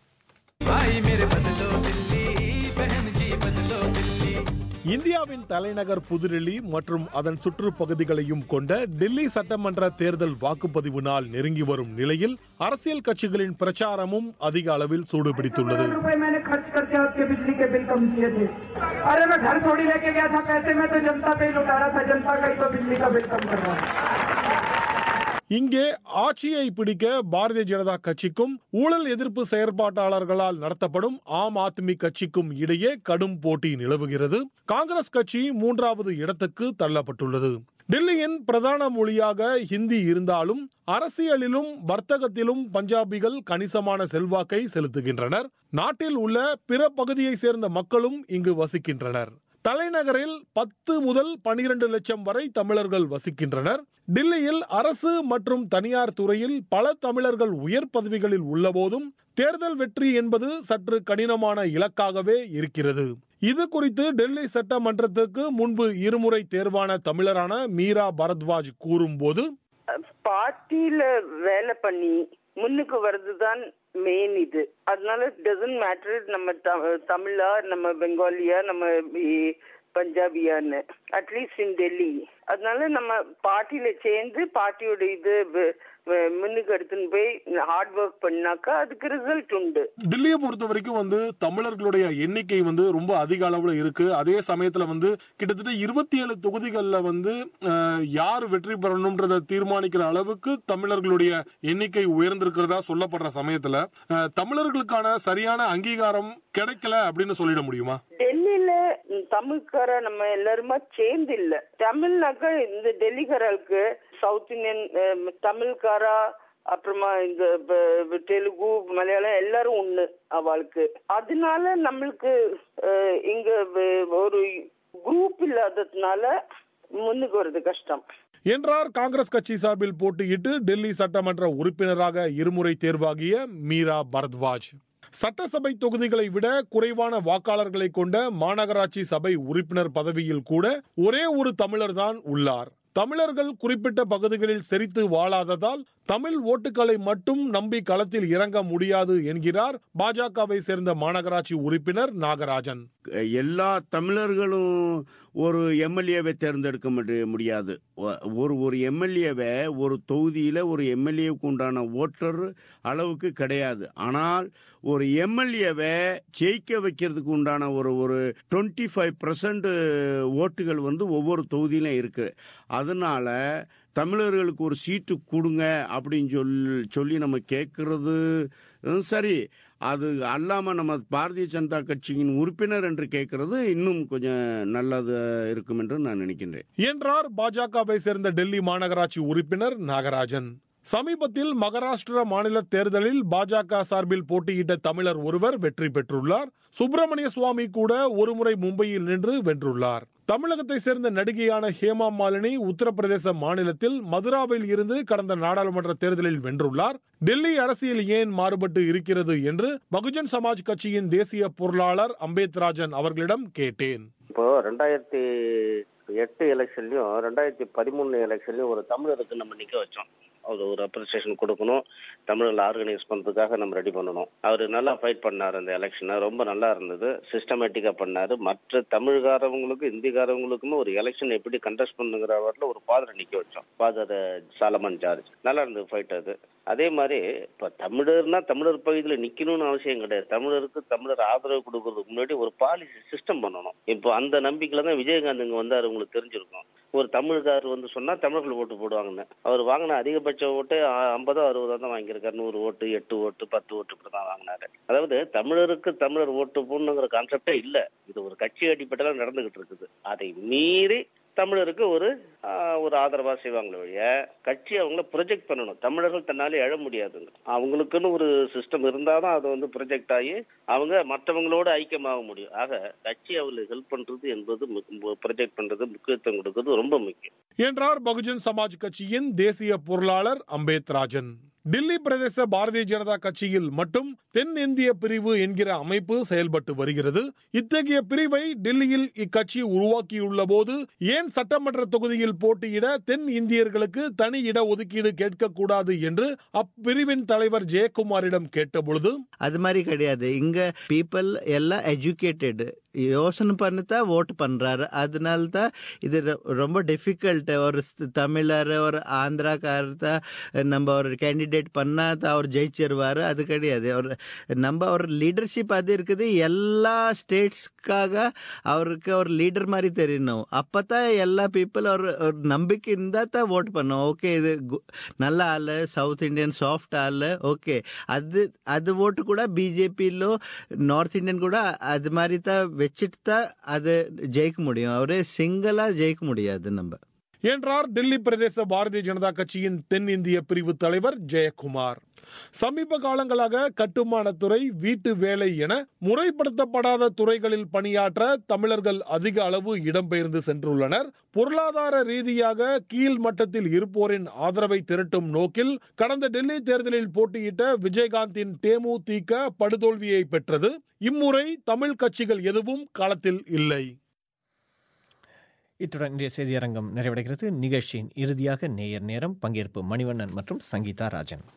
இந்தியாவின் தலைநகர் புதுடெல்லி மற்றும் அதன் சுற்றுப்பகுதிகளையும் கொண்ட டெல்லி சட்டமன்ற தேர்தல் வாக்குப்பதிவு நாள் நெருங்கி வரும் நிலையில் அரசியல் கட்சிகளின் பிரச்சாரமும் அதிக அளவில் சூடுபிடித்துள்ளது अरे मैं घर थोड़ी लेके गया था पैसे में तो जनता पे ही लुटा रहा था जनता का ही तो बिजली का बिल कम कर रहा இங்கே ஆட்சியை பிடிக்க பாரதிய ஜனதா கட்சிக்கும் ஊழல் எதிர்ப்பு செயற்பாட்டாளர்களால் நடத்தப்படும் ஆம் ஆத்மி கட்சிக்கும் இடையே கடும் போட்டி நிலவுகிறது காங்கிரஸ் கட்சி மூன்றாவது இடத்துக்கு தள்ளப்பட்டுள்ளது டெல்லியின் பிரதான மொழியாக ஹிந்தி இருந்தாலும் அரசியலிலும் வர்த்தகத்திலும் பஞ்சாபிகள் கணிசமான செல்வாக்கை செலுத்துகின்றனர் நாட்டில் உள்ள பிற பகுதியை சேர்ந்த மக்களும் இங்கு வசிக்கின்றனர் தலைநகரில் பத்து முதல் பனிரெண்டு லட்சம் வரை தமிழர்கள் வசிக்கின்றனர் டில்லியில் அரசு மற்றும் தனியார் துறையில் பல தமிழர்கள் உயர் பதவிகளில் உள்ளபோதும் தேர்தல் வெற்றி என்பது சற்று கடினமான இலக்காகவே இருக்கிறது இது குறித்து டெல்லி சட்டமன்றத்துக்கு முன்பு இருமுறை தேர்வான தமிழரான மீரா பரத்வாஜ் கூறும்போது பார்ட்டியில வேலை பண்ணி முன்னுக்கு வர்றது தான் மெயின் இது அதனால டசன்ட் மேட்டர் நம்ம த- தமிழா நம்ம பெங்காலியா நம்ம இ- பஞ்சாபியான்னு அட்லீஸ்ட் இன் டெல்லி அதனால நம்ம பார்ட்டியில சேர்ந்து பார்ட்டியோட இது வ- வ- முன்னுக்கு எடுத்துன்னு போய் ஹார்ட் ஒர்க் பண்ணாக்கா அதுக்கு ரிசல்ட் உண்டு தில்லியை பொறுத்த வரைக்கும் வந்து தமிழர்களுடைய எண்ணிக்கை வந்து ரொம்ப அதிக அளவுல இருக்கு அதே சமயத்துல வந்து கிட்டத்தட்ட இருபத்தி ஏழு தொகுதிகள்ல வந்து அஹ், யார் வெற்றி பெறணும்ன்றத தீர்மானிக்கிற அளவுக்கு தமிழர்களுடைய எண்ணிக்கை உயர்ந்திருக்கிறதா சொல்லப்படுற சமயத்துல அஹ், தமிழர்களுக்கான சரியான அங்கீகாரம் கிடைக்கல அப்படின்னு சொல்லிட முடியுமா டெல்லியில ம், தமிழ்கார நம்ம எல்லாருமா சேர்ந்து இல்ல தமிழ்னாக்கா இந்த டெல்லிக்காரர்களுக்கு சவுத் இந்தியன் அஹ், தமிழ்காரா அப்புறமா இந்த ப- ப- தெலுங்கு மலையாளம் எல்லாரும் ஒண்ணு அவளுக்கு அதனால நம்மளுக்கு அஹ், இங்க வ- ஒரு குரூப் இல்லாததுனால முன்னுக்கு வர்றது கஷ்டம் என்றார் காங்கிரஸ் கட்சி சார்பில் போட்டியிட்டு டெல்லி சட்டமன்ற உறுப்பினராக இருமுறை தேர்வாகிய மீரா பரத்வாஜ் சட்டசபை தொகுதிகளை விட குறைவான வாக்காளர்களை கொண்ட மாநகராட்சி சபை உறுப்பினர் பதவியில் கூட ஒரே ஒரு தமிழர் தான் உள்ளார் தமிழர்கள் குறிப்பிட்ட பகுதிகளில் செறித்து வாழாததால் தமிழ் ஓட்டுகளை மட்டும் நம்பி களத்தில் இறங்க முடியாது என்கிறார் பாஜகவை சேர்ந்த மாநகராட்சி உறுப்பினர் நாகராஜன் எல்லா தமிழர்களும் ஒரு எம்எல்ஏவை தேர்ந்தெடுக்க முடி- முடியாது ஒ- ஒரு ஒரு எம்எல்ஏவை ஒரு தொகுதியில் ஒரு எம்எல்ஏவுக்கு உண்டான ஓட்டர் அளவுக்கு கிடையாது ஆனால் ஒரு எம்எல்ஏவை ஜெயிக்க வைக்கிறதுக்கு உண்டான ஒரு ஒரு டுவெண்ட்டி ஃபைவ் ஓட்டுகள் வந்து ஒவ்வொரு தொகுதியிலும் இருக்கு அதனால தமிழர்களுக்கு ஒரு சீட்டு கொடுங்க அப்படின்னு சொல் சொல்லி நம்ம கேட்கறது ஹம், சரி அது அல்லாம நம்ம பாரதிய ஜனதா கட்சியின் உறுப்பினர் என்று கேட்கறது இன்னும் கொஞ்சம் நல்லது இருக்கும் என்று நான் நினைக்கின்றேன் என்றார் பாஜகவை சேர்ந்த டெல்லி மாநகராட்சி உறுப்பினர் நாகராஜன் சமீபத்தில் மகாராஷ்டிரா மாநில தேர்தலில் பாஜக சார்பில் போட்டியிட்ட தமிழர் ஒருவர் வெற்றி பெற்றுள்ளார் சுப்பிரமணிய சுவாமி கூட ஒருமுறை மும்பையில் நின்று வென்றுள்ளார் தமிழகத்தை சேர்ந்த நடிகையான ஹேமா மாலினி உத்தரப்பிரதேச மாநிலத்தில் மதுராவில் இருந்து கடந்த நாடாளுமன்ற தேர்தலில் வென்றுள்ளார் டெல்லி அரசியல் ஏன் மாறுபட்டு இருக்கிறது என்று பகுஜன் சமாஜ் கட்சியின் தேசிய பொருளாளர் அம்பேத்ராஜன் அவர்களிடம் கேட்டேன் இப்போ ரெண்டாயிரத்தி எட்டு எலெக்ஷன்லயும் ரெண்டாயிரத்தி பதிமூணு எலெக்ஷன்லயும் ஒரு தமிழருக்கு நம்ம நிக்க வச்சோம் அவர் ஒரு அப்ரிசியேஷன் கொடுக்கணும் தமிழர்களை ஆர்கனைஸ் பண்றதுக்காக நம்ம ரெடி பண்ணணும் அவர் நல்லா ஃபைட் பண்ணார் அந்த எலெக்ஷனை ரொம்ப நல்லா இருந்தது சிஸ்டமேட்டிக்கா பண்ணாரு மற்ற தமிழ்காரவங்களுக்கும் இந்திக்காரவங்களுக்குமே ஒரு எலெக்ஷன் எப்படி கண்டஸ்ட் பண்ணுங்கிற வரல ஒரு ஃபாதரை நிக்க வச்சோம் ஃபாதர் சாலமன் ஜார்ஜ் நல்லா இருந்தது ஃபைட் அது அதே மாதிரி இப்ப தமிழர்னா தமிழர் பகுதியில் நிக்கணும்னு அவசியம் கிடையாது தமிழருக்கு தமிழர் ஆதரவு கொடுக்கறதுக்கு முன்னாடி ஒரு பாலிசி சிஸ்டம் பண்ணணும் இப்போ அந்த நம்பிக்கையில தான் விஜயகாந்த் இங்க வந்தாரு உங்களுக்கு தெரிஞ்சிருக்கும் ஒரு தமிழ்காரர் வந்து சொன்னா தமிழர்கள் ஓட்டு போடுவாங்கன்னு அவர் வாங்கின அதிகபட்ச ஓட்டு ஐம்பதோ அறுபதோ தான் வாங்கியிருக்காரு நூறு ஓட்டு எட்டு ஓட்டு பத்து ஓட்டு இப்படி தான் வாங்கினாரு அதாவது தமிழருக்கு தமிழர் ஓட்டு போடணுங்கிற கான்செப்டே இல்ல இது ஒரு கட்சி அடிப்படையில நடந்துகிட்டு இருக்குது அதை மீறி தமிழருக்கு ஒரு ஆஹ், ஒரு ஆதரவா செய்வாங்களே ஒழிய கட்சி அவங்கள ப்ரொஜெக்ட் பண்ணணும் தமிழர்கள் தன்னாலே எழ முடியாதுங்க அவங்களுக்குன்னு ஒரு சிஸ்டம் இருந்தாதான் அது வந்து ப்ரொஜெக்ட் ஆகி அவங்க மற்றவங்களோட ஐக்கியமாக முடியும் ஆக கட்சி அவங்களுக்கு ஹெல்ப் பண்றது என்பது ப்ரொஜெக்ட் பண்றது முக்கியத்துவம் கொடுக்கிறது ரொம்ப முக்கியம் என்றார் பகுஜன் சமாஜ் கட்சியின் தேசிய பொருளாளர் அம்பேத்ராஜன் டில்லி பிரதேச பாரதிய ஜனதா கட்சியில் மட்டும் தென் இந்திய பிரிவு என்கிற அமைப்பு செயல்பட்டு வருகிறது இத்தகைய பிரிவை டெல்லியில் இக்கட்சி உருவாக்கியுள்ள போது ஏன் சட்டமன்ற தொகுதியில் போட்டியிட தென் இந்தியர்களுக்கு தனி இட ஒதுக்கீடு கேட்கக்கூடாது என்று அப்பிரிவின் தலைவர் ஜெயக்குமாரிடம் கேட்டபொழுது அது மாதிரி கிடையாது இங்க பீப்புள் எல்லாம் எஜுகேட்டட் யோசனை பண்ணி தான் ஓட் பண்றாரு அதனால தான் இது ரொ- ரொம்ப டிஃபிகல்ட் ஒரு ஸ்- தமிழர் ஒரு ஆந்திராக்காரர் தான் நம்ம ஒரு கேண்டிடேட் பண்ணா தான் அவர் ஜெயிச்சிருவாரு அது கிடையாது ஒரு நம்ம ஒரு லீடர்ஷிப் அது இருக்குது எல்லா ஸ்டேட்ஸ்க்காக அவருக்கு ஒரு லீடர் மாதிரி தெரியணும் அப்பதான் எல்லா பீப்புள் ஒரு ஒரு நம்பிக்கை இருந்தா தான் ஓட் பண்ணும் ஓகே இது கு- நல்ல ஆளு சவுத் இந்தியன் சாஃப்ட் ஆளு ஓகே அது அது ஓட்டு கூட பிஜேபியிலோ நார்த் இந்தியன் கூட அது மாதிரி தான் வச்சுட்டு தான் அது ஜெயிக்க முடியும் அவரே சிங்கிளா ஜெயிக்க முடியாது நம்ம என்றார் டெல்லி பிரதேச பாரதிய ஜனதா கட்சியின் தென் இந்திய பிரிவு தலைவர் ஜெயக்குமார் சமீப காலங்களாக கட்டுமானத்துறை வீட்டு வேலை என முறைப்படுத்தப்படாத துறைகளில் பணியாற்ற தமிழர்கள் அதிக அளவு இடம்பெயர்ந்து சென்றுள்ளனர் பொருளாதார ரீதியாக கீழ் மட்டத்தில் இருப்போரின் ஆதரவை திரட்டும் நோக்கில் கடந்த டெல்லி தேர்தலில் போட்டியிட்ட விஜயகாந்தின் தேமுதிக படுதோல்வியை பெற்றது இம்முறை தமிழ் கட்சிகள் எதுவும் களத்தில் இல்லை இத்துடன் இன்றைய செய்தியரங்கம் நிறைவடைகிறது நிகழ்ச்சியின் இறுதியாக நேயர் நேரம் பங்கேற்பு மணிவண்ணன் மற்றும் சங்கீதா ராஜன்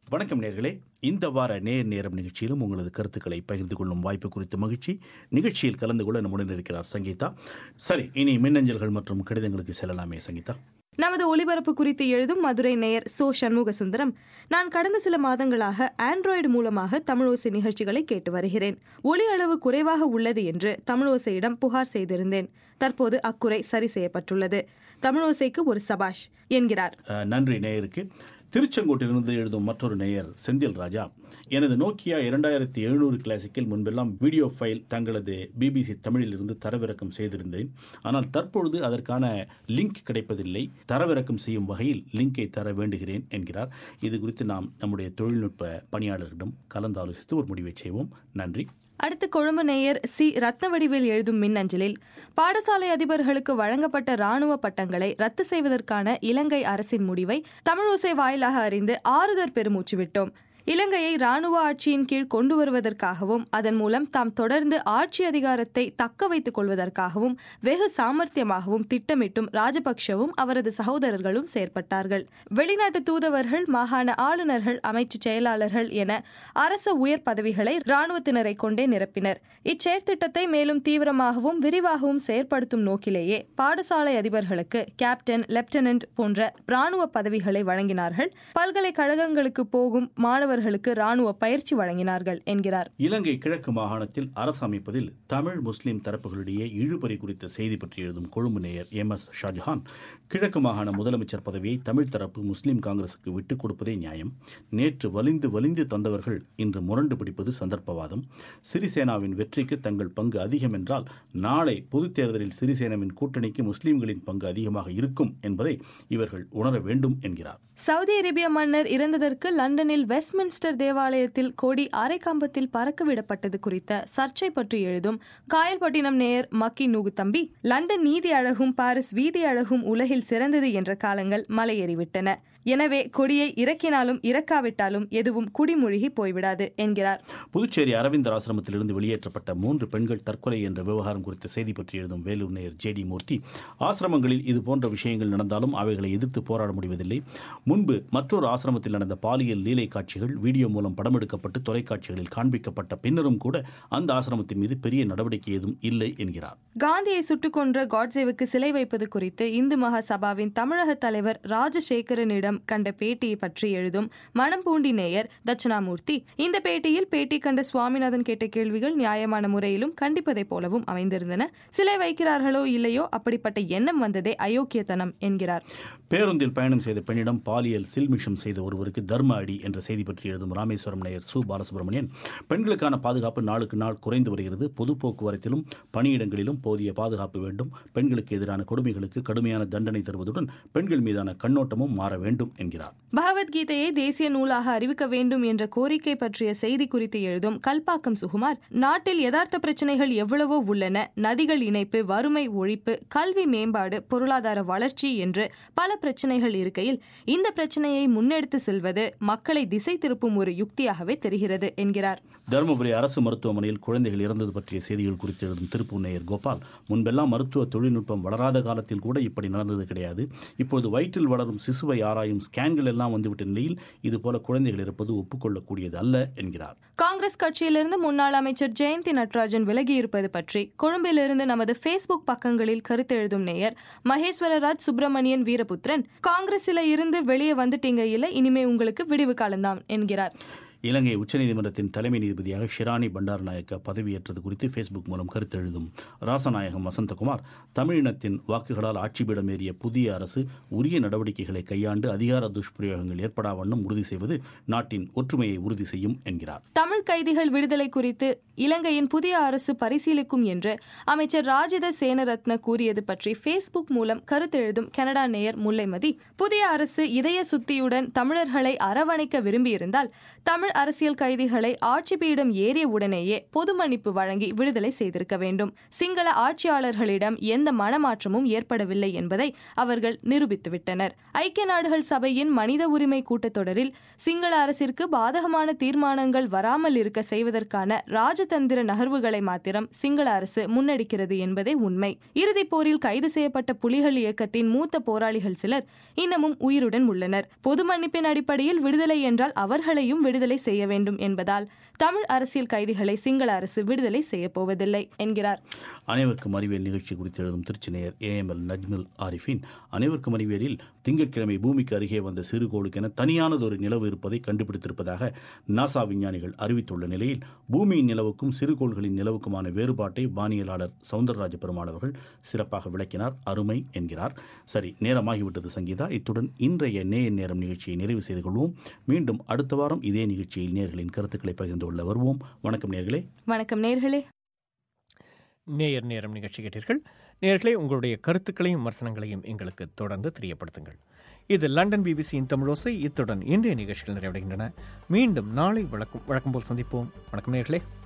வணக்கம் நேர்களே இந்த வார நேர் நேரம் நிகழ்ச்சியிலும் உங்களது கருத்துக்களை பகிர்ந்து கொள்ளும் வாய்ப்பு குறித்து மகிழ்ச்சி நிகழ்ச்சியில் கலந்து கொள்ள நம்முடன் இருக்கிறார் சங்கீதா சரி இனி மின்னஞ்சல்கள் மற்றும் கடிதங்களுக்கு செல்லலாமே சங்கீதா நமது ஒளிபரப்பு குறித்து எழுதும் மதுரை நேயர் சோ சண்முக சுந்தரம் நான் கடந்த சில மாதங்களாக ஆண்ட்ராய்டு மூலமாக தமிழோசை நிகழ்ச்சிகளை கேட்டு வருகிறேன் ஒளி அளவு குறைவாக உள்ளது என்று தமிழோசையிடம் புகார் செய்திருந்தேன் தற்போது அக்குறை சரி செய்யப்பட்டுள்ளது தமிழோசைக்கு ஒரு சபாஷ் என்கிறார் அஹ், நன்றி நேயருக்கு திருச்செங்கோட்டிலிருந்து எழுதும் மற்றொரு நேயர் செந்தில் ராஜா எனது நோக்கியா இரண்டாயிரத்தி எழுநூறு கிளாசிக்கில் முன்பெல்லாம் வீடியோ ஃபைல் தங்களது பிபிசி தமிழிலிருந்து தரவிறக்கம் செய்திருந்தேன் ஆனால் தற்பொழுது அதற்கான லிங்க் கிடைப்பதில்லை தரவிறக்கம் செய்யும் வகையில் லிங்கை தர வேண்டுகிறேன் என்கிறார் இது குறித்து நாம் நம்முடைய தொழில்நுட்ப பணியாளர்களிடம் கலந்தாலோசித்து ஒரு முடிவை செய்வோம் நன்றி அடுத்து கொழும்பு நேயர் சி ரத்னவடிவேல் எழுதும் மின்னஞ்சலில் பாடசாலை அதிபர்களுக்கு வழங்கப்பட்ட ராணுவ பட்டங்களை ரத்து செய்வதற்கான இலங்கை அரசின் முடிவை தமிழோசை வாயிலாக அறிந்து ஆறுதற் பெருமூச்சு விட்டோம் இலங்கையை ராணுவ ஆட்சியின் கீழ் கொண்டு வருவதற்காகவும் அதன் மூலம் தாம் தொடர்ந்து ஆட்சி அதிகாரத்தை தக்க வைத்துக் கொள்வதற்காகவும் வெகு சாமர்த்தியமாகவும் திட்டமிட்டும் ராஜபக்ஷவும் அவரது சகோதரர்களும் செயற்பட்டார்கள் வெளிநாட்டு தூதவர்கள் மாகாண ஆளுநர்கள் அமைச்சு செயலாளர்கள் என அரச உயர் பதவிகளை ராணுவத்தினரை கொண்டே நிரப்பினர் இச்செயற்திட்டத்தை மேலும் தீவிரமாகவும் விரிவாகவும் செயற்படுத்தும் நோக்கிலேயே பாடசாலை அதிபர்களுக்கு கேப்டன் லெப்டினன்ட் போன்ற ராணுவ பதவிகளை வழங்கினார்கள் பல்கலைக்கழகங்களுக்கு போகும் மாணவர்களுக்கு ராணுவ பயிற்சி வழங்கினார்கள் என்கிறார் இலங்கை கிழக்கு மாகாணத்தில் அரசு அமைப்பதில் தமிழ் முஸ்லிம் தரப்புகளிடையே இழுபறி குறித்த செய்தி பற்றி எழுதும் கொழும்பு நேயர் எம் எஸ் ஷாஜஹான் கிழக்கு மாகாண முதலமைச்சர் பதவியை தமிழ் தரப்பு முஸ்லிம் காங்கிரசுக்கு விட்டுக் கொடுப்பதே நியாயம் நேற்று வலிந்து வலிந்து தந்தவர்கள் இன்று முரண்டு பிடிப்பது சந்தர்ப்பவாதம் சிறிசேனாவின் வெற்றிக்கு தங்கள் பங்கு அதிகம் என்றால் நாளை பொதுத் தேர்தலில் சிறிசேனாவின் கூட்டணிக்கு முஸ்லிம்களின் பங்கு அதிகமாக இருக்கும் என்பதை இவர்கள் உணர வேண்டும் என்கிறார் சவுதி அரேபிய மன்னர் இறந்ததற்கு லண்டனில் வெஸ்ட்மின்ஸ்டர் தேவாலயத்தில் கொடி அரைக்கம்பத்தில் பறக்க விடப்பட்டது குறித்த சர்ச்சை பற்றி எழுதும் காயல்பட்டினம் நேயர் மக்கி நூகுத்தம்பி லண்டன் நீதி அழகும் பாரிஸ் வீதி அழகும் உலகில் சிறந்தது என்ற காலங்கள் மலையேறிவிட்டன எனவே கொடியை இறக்கினாலும் இறக்காவிட்டாலும் எதுவும் குடிமூழ்கி போய்விடாது என்கிறார் புதுச்சேரி அரவிந்தர் ஆசிரமத்திலிருந்து வெளியேற்றப்பட்ட மூன்று பெண்கள் தற்கொலை என்ற விவகாரம் குறித்த செய்தி பற்றி எழுதும் வேலூர் நேயர் ஜே டி மூர்த்தி ஆசிரமங்களில் இது போன்ற விஷயங்கள் நடந்தாலும் அவைகளை எதிர்த்து போராட முடிவதில்லை முன்பு மற்றொரு ஆசிரமத்தில் நடந்த பாலியல் லீலை காட்சிகள் வீடியோ மூலம் படமெடுக்கப்பட்டு தொலைக்காட்சிகளில் காண்பிக்கப்பட்ட பின்னரும் கூட அந்த ஆசிரமத்தின் மீது பெரிய நடவடிக்கை ஏதும் இல்லை என்கிறார் காந்தியை சுட்டுக் கொன்ற காட்சேவுக்கு சிலை வைப்பது குறித்து இந்து மகா சபாவின் தமிழக தலைவர் ராஜசேகரனிடம் கண்ட பேட்டியை பற்றி எழுதும் மணம்பூண்டி நேயர் தட்சிணாமூர்த்தி இந்த பேட்டியில் பேட்டி கண்ட சுவாமிநாதன் கேட்ட கேள்விகள் நியாயமான முறையிலும் கண்டிப்பதைப் போலவும் அமைந்திருந்தன சிலை வைக்கிறார்களோ இல்லையோ அப்படிப்பட்ட எண்ணம் வந்ததே அயோக்கியத்தனம் என்கிறார் பேருந்தில் பயணம் செய்த பெண்ணிடம் பாலியல் சில்மிஷம் செய்த ஒருவருக்கு தர்ம அடி என்ற செய்தி பற்றி எழுதும் ராமேஸ்வரம் நேயர் சு பாலசுப்ரமணியன் பெண்களுக்கான பாதுகாப்பு நாளுக்கு நாள் குறைந்து வருகிறது பொது போக்குவரத்திலும் பணியிடங்களிலும் போதிய பாதுகாப்பு வேண்டும் பெண்களுக்கு எதிரான கொடுமைகளுக்கு கடுமையான தண்டனை தருவதுடன் பெண்கள் மீதான கண்ணோட்டமும் மாற வேண்டும் என்கிறார் பகவத்கீதையை தேசிய நூலாக அறிவிக்க வேண்டும் என்ற கோரிக்கை பற்றிய செய்தி குறித்து எழுதும் கல்பாக்கம் சுகுமார் நாட்டில் யதார்த்த பிரச்சனைகள் எவ்வளவோ உள்ளன நதிகள் இணைப்பு வறுமை ஒழிப்பு கல்வி மேம்பாடு பொருளாதார வளர்ச்சி என்று பல பிரச்சனைகள் இருக்கையில் இந்த பிரச்சனையை முன்னெடுத்து செல்வது மக்களை திசை திருப்பும் ஒரு யுக்தியாகவே தெரிகிறது என்கிறார் தருமபுரி அரசு மருத்துவமனையில் குழந்தைகள் இறந்தது பற்றிய செய்திகள் குறித்து எழுதும் திருப்பூர் நேயர் கோபால் முன்பெல்லாம் மருத்துவ தொழில்நுட்பம் வளராத காலத்தில் கூட இப்படி நடந்தது கிடையாது இப்போது வயிற்றில் வளரும் சிசுவை ஆராயும் ஸ்கேன்கள் எல்லாம் வந்துவிட்ட நிலையில் இதுபோல குழந்தைகள் இருப்பது ஒப்புக்கொள்ளக்கூடியது அல்ல என்கிறார் காங்கிரஸ் கட்சியிலிருந்து முன்னாள் அமைச்சர் ஜெயந்தி நட்ராஜன் விலகியிருப்பது பற்றி கொழும்பிலிருந்து நமது ஃபேஸ்புக் பக்கங்களில் கருத்து எழுதும் நேயர் மகேஸ்வரராஜ் சுப்பிரமணியன் வீரபுத்திரன் காங்கிரஸில் இருந்து வெளியே வந்துட்டீங்க இல்ல இனிமே உங்களுக்கு விடிவு காலம்தான் என்கிறார் இலங்கை உச்சநீதிமன்றத்தின் தலைமை நீதிபதியாக ஷிராணி பண்டாரநாயக்க பதவியேற்றது குறித்து ஃபேஸ்புக் மூலம் கருத்து எழுதும் ராசநாயகம் வசந்தகுமார் தமிழினத்தின் வாக்குகளால் ஆட்சிபீடம் ஏறிய புதிய அரசு உரிய நடவடிக்கைகளை கையாண்டு அதிகார துஷ்பிரயோகங்கள் ஏற்படா வண்ணம் உறுதி செய்வது நாட்டின் ஒற்றுமையை உறுதி செய்யும் என்கிறார் தமிழ் கைதிகள் விடுதலை குறித்து இலங்கையின் புதிய அரசு பரிசீலிக்கும் என்று அமைச்சர் ராஜித சேனரத்ன கூறியது பற்றி ஃபேஸ்புக் மூலம் கருத்து எழுதும் கனடா நேயர் முல்லைமதி புதிய அரசு இதய சுத்தியுடன் தமிழர்களை அரவணைக்க விரும்பியிருந்தால் தமிழ் தமிழ் அரசியல் கைதிகளை ஆட்சி பீடம் ஏறிய உடனேயே பொது மன்னிப்பு வழங்கி விடுதலை செய்திருக்க வேண்டும் சிங்கள ஆட்சியாளர்களிடம் எந்த மனமாற்றமும் ஏற்படவில்லை என்பதை அவர்கள் நிரூபித்துவிட்டனர் ஐக்கிய நாடுகள் சபையின் மனித உரிமை கூட்டத்தொடரில் சிங்கள அரசிற்கு பாதகமான தீர்மானங்கள் வராமல் இருக்க செய்வதற்கான ராஜதந்திர நகர்வுகளை மாத்திரம் சிங்கள அரசு முன்னெடுக்கிறது என்பதே உண்மை இறுதிப் போரில் கைது செய்யப்பட்ட புலிகள் இயக்கத்தின் மூத்த போராளிகள் சிலர் இன்னமும் உயிருடன் உள்ளனர் பொது மன்னிப்பின் அடிப்படையில் விடுதலை என்றால் அவர்களையும் விடுதலை செய்ய வேண்டும் என்பதால் தமிழ் அரசியல் கைதிகளை சிங்கள அரசு விடுதலை செய்யப் போவதில்லை என்கிறார் அனைவருக்கும் அறிவியல் நிகழ்ச்சி குறித்து எழுதும் திருச்சி நேயர் ஏஎம்எல் நஜ்முல் ஆரிஃபின் அனைவருக்கும் அறிவியலில் திங்கட்கிழமை பூமிக்கு அருகே வந்த சிறுகோளுக்கென தனியானதொரு நிலவு இருப்பதை கண்டுபிடித்திருப்பதாக நாசா விஞ்ஞானிகள் அறிவித்துள்ள நிலையில் பூமியின் நிலவுக்கும் சிறுகோள்களின் நிலவுக்குமான வேறுபாட்டை வானியலாளர் சவுந்தரராஜ பெருமாள் அவர்கள் சிறப்பாக விளக்கினார் அருமை என்கிறார் சரி நேரமாகிவிட்டது சங்கீதா இத்துடன் இன்றைய நேய நேரம் நிகழ்ச்சியை நிறைவு செய்து கொள்வோம் மீண்டும் அடுத்த வாரம் இதே நிகழ்ச்சியில் நேர்களின் கருத்துக்களை பகிர்ந்து கொள்ள வருவோம் வணக்கம் நேர்களே வணக்கம் நேர்களே நேயர் நேரம் நிகழ்ச்சி கேட்டீர்கள் நேயர்களே உங்களுடைய கருத்துக்களையும் விமர்சனங்களையும் எங்களுக்கு தொடர்ந்து தெரியப்படுத்துங்கள் இது லண்டன் பிபிசியின் தமிழோசை இத்துடன் இன்றைய நிகழ்ச்சிகள் நிறைவடைகின்றன மீண்டும் நாளை வழக்கம் வழக்கம் போல் சந்திப்போம் வணக்கம் நேயர்களே